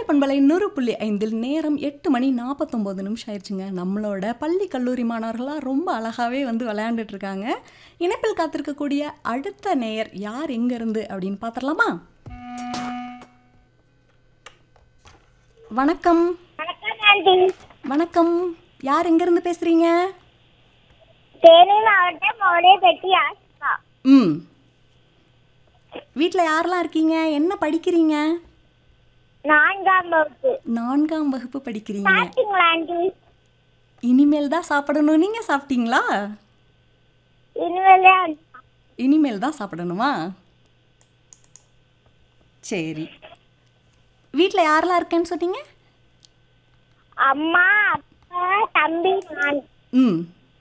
கோடை பண்பலை நூறு புள்ளி ஐந்தில் நேரம் எட்டு மணி நாற்பத்தொம்போது நிமிஷம் ஆயிடுச்சுங்க நம்மளோட பள்ளி கல்லூரி மாணவர்களாக ரொம்ப அழகாகவே வந்து விளையாண்டுட்டு இருக்காங்க இணைப்பில் காத்திருக்கக்கூடிய அடுத்த நேயர் யார் எங்கேருந்து அப்படின்னு பார்த்துடலாமா வணக்கம் வணக்கம் ஆண்டி வணக்கம் யார் எங்கேருந்து பேசுகிறீங்க தேனி மாவட்டம் மோடைப்பட்டி ஆசிகா ம் வீட்டில் யாரெல்லாம் இருக்கீங்க என்ன படிக்கிறீங்க நான்காம் வகுப்பு நான்காம் வகுப்பு படிக்கிறீங்க சாப்பிட்டீங்களா ஆண்டி இனிமேல் தான் சாப்பிடணும் நீங்கள் சாப்பிட்டீங்களா இனிமேலே இனிமேல் தான் சாப்பிடணுமா சரி வீட்டில் யாரெல்லாம் இருக்கேன்னு சொன்னீங்க அம்மா அப்பா தம்பி நான் ம்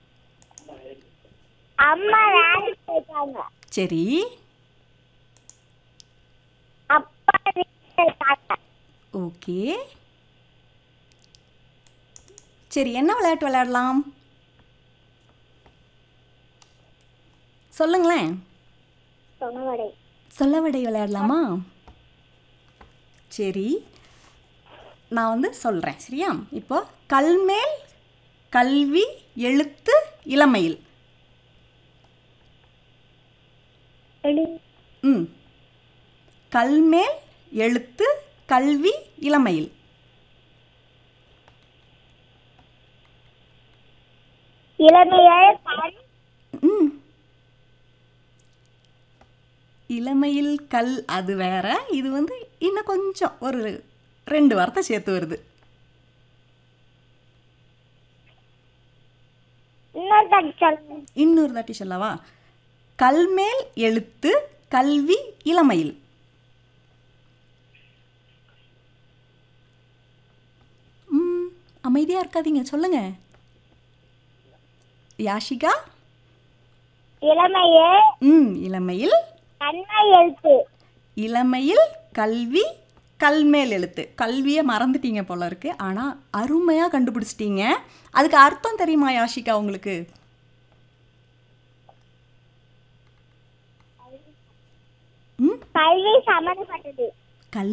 அம்மா வேலைக்கு போயிட்டாங்க சரி அப்பா வீட்டில் இருக்காங்க ஓகே சரி என்ன விளையாட்டு விளையாடலாம் சொல்லுங்களேன் சொன்னவடை சொல்லவடை விளையாடலாமா சரி நான் வந்து சொல்கிறேன் சரியா இப்போ கல்மேல் கல்வி எழுத்து இளமையில் ம் கல்மேல் எழுத்து கல்வி இளமையில் இளமையில் கண் ம் இளமையில் கல் அது வேற இது வந்து இன்னும் கொஞ்சம் ஒரு ரெண்டு வார்த்தை சேர்த்து வருது இன்னொரு தடவை சொல்லுங்க இன்னொரு தாட்டி சொல்லவா கல்மேல் எழுத்து கல்வி இளமையில் ம் அமைதியாக இருக்காதீங்க சொல்லுங்க யாஷிகா இளமையே ம் இளமையில் கண்மை எழுத்து இளமையில் கல்வி கல்மேல் எழுத்து கல்வியை மறந்துட்டீங்க போல இருக்கு ஆனால் அருமையாக கண்டுபிடிச்சிட்டீங்க அதுக்கு அர்த்தம் தெரியுமா யாஷிகா உங்களுக்கு ம் கல்வி சம்மந்தப்பட்டது